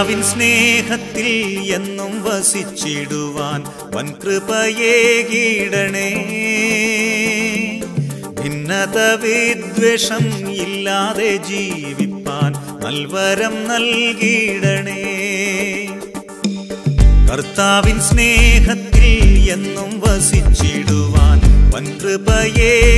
കർത്താവിൻ സ്നേഹത്തിൽ എന്നും വസിച്ചിടുവാൻ വൻകൃപയേകിടണേ ഭിന്നത വിദ്വേഷം ഇല്ലാതെ ജീവിപ്പാൻ നൽവരം നൽകിയിടണേ കർത്താവിൻ സ്നേഹത്തിൽ എന്നും വസിച്ചിടുവാൻ വൻകൃപയേകിടണേ